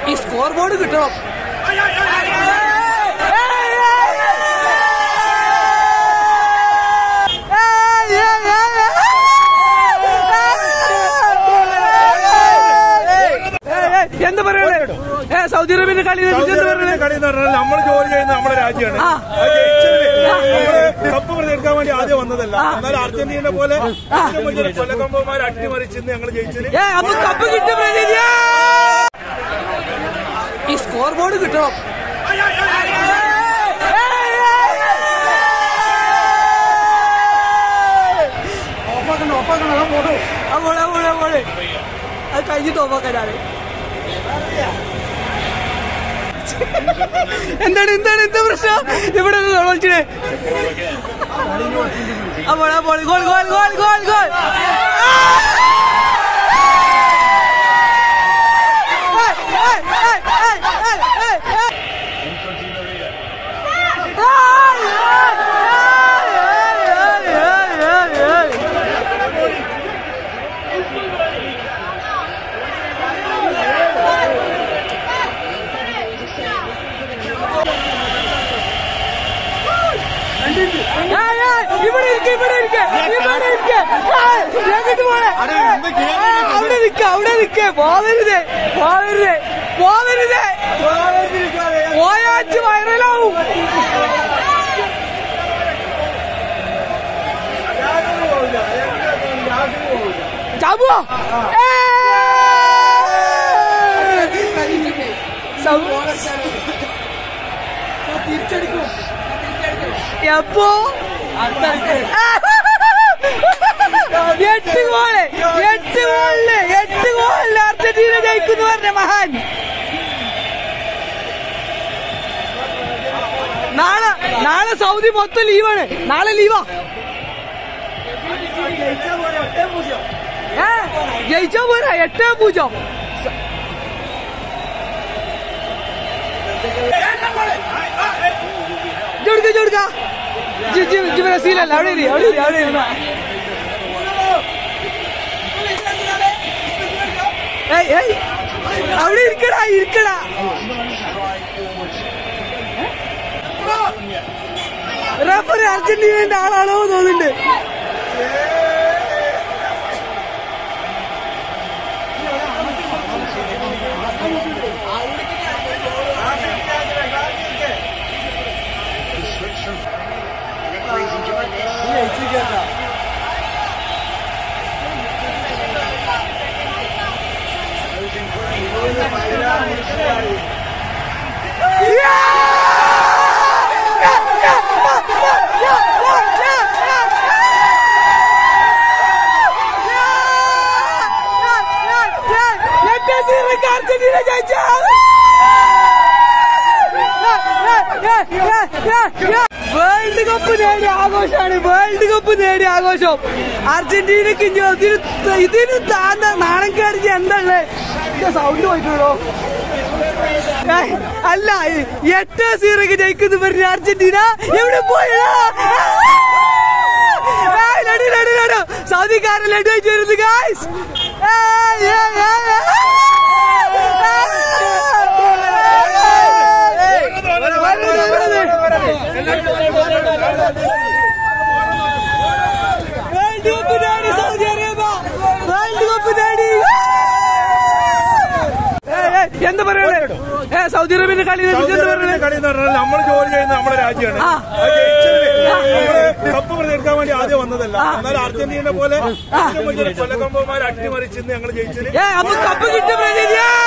ഈ score board കിട്ടണം എന്താ പറയണേ ഏ സൗദി അറേബ്യന്റെ കളി സൗദി എന്താ അറേബ്യയിലെ പറയണേ കളി എന്ന് പറഞ്ഞാൽ നമ്മൾ ജോലി ചെയ്യുന്ന നമ്മുടെ രാജ്യമാണ് ആ. അത് ജയിച്ചതിന് നമ്മള് കപ്പ് പ്രതിയെടുക്കാൻ വേണ്ടി ആദ്യം വന്നതല്ല എന്നാൽ അർജന്റീന പോലെ ഏറ്റവും വലിയ കൊല്ലക്കമ്പന്മാർ അട്ടിമറിച്ചിന്ന് ഞങ്ങൾ ജയിച്ചതിന് ഏ അപ്പൊ കപ്പ് കിട്ടും പ്രതിനിധിയാ. ഈ സ്കോർ ബോർഡ് കിട്ടണം ഓഫാക്കണ്ട ഓഫാക്കണ്ട അതാ പോണു ആ പോണെ ആ പോണെ ആ പോണെ അത് കഴിഞ്ഞിട്ട് ഓഫാക്കാനാണ് എന്താണ് എന്താണ് എന്താ പ്രശ്നം ഇവിടെ വിളിച്ചേ ആ പോണെ ആ പോണെ goal goal goal goal goal ഇവിടെ ഇരിക്ക ഇവിടെ ഇരിക്ക ഇവിടെ ഇരിക്ക എങ്ങോട്ട് പോണേ അവിടെ നിക്ക അവിടെ നിക്ക പോവരുത് പോവരുത് പോവരുത് പോയാച്ച് വൈറലാവും ചാബുവോ തിരിച്ചടിക്കും എപ്പോ എട്ട് ഗോള് എട്ട് ഗോളില് എട്ട് ഗോളില് അർജന്റീന ജയിക്കുന്നു പറഞ്ഞ മഹാൻ നാളെ നാളെ സൗദി മൊത്തം ലീവാണ് നാളെ ലീവാ ഏ, ജയിച്ചാ പോരാ എട്ട് പൂജ്യം ജോടുക്ക ജോടുക്ക ജി ജി ജി ബ്രസീലല്ല അവിടെ ഇരി അവിടെ ഇരി അവിടെ ഇരുന്ന ഏയ് ഏയ് അവിടെ ഇരിക്കടാ ഇരിക്കടാ റഫറി അർജന്റീനന്റെ ആളാണോ തോന്നുന്നുണ്ട് അർജന്റീന ജയിച്ച വേൾഡ് കപ്പ് നേടിയ ആഘോഷമാണ് വേൾഡ് കപ്പ് നേടിയ ആഘോഷം അർജന്റീനക്ക് ഇനി ഇതിന് ത- ഇതിന് താന്ന നാണം കയറിച്ച് എന്താ സൗണ്ട് പോയിട്ടുള്ളൂ ഏയ്, അല്ല ഈ എട്ട് സീറോക്ക് ജയിക്കുന്നു പറഞ്ഞ അർജന്റീന എവിടെ പോയടാ ഏയ്, ലഡു ലഡു ലഡു സൗദിക്കാരൻ ലഡു വെച്ച് വരുന്നു ഗായ്സ് വേൾഡ് കപ്പ് നേടി സൗദി അറേബ്യ വേൾഡ് കപ്പ് നേടി ഏയ്, ഏയ്, എന്താ പറയണേ ഏ സൗദി അറേബ്യന്റെ കളി സൗദി എന്താ അറേബ്യയിലെ പറയണേ കളി എന്ന് പറഞ്ഞാൽ നമ്മൾ ജോലി ചെയ്യുന്ന നമ്മുടെ രാജ്യമാണ് ആ. അത് ജയിച്ചതിന് നമ്മള് കപ്പ് പ്രതിയെടുക്കാൻ വേണ്ടി ആദ്യം വന്നതല്ല എന്നാൽ അർജന്റീന പോലെ ഏറ്റവും വലിയ കൊല്ലക്കമ്പന്മാർ അട്ടിമറിച്ചിന്ന് ഞങ്ങൾ ജയിച്ചതിന് ഏ അപ്പൊ കപ്പ് കിട്ടും പ്രതിനിധിയാ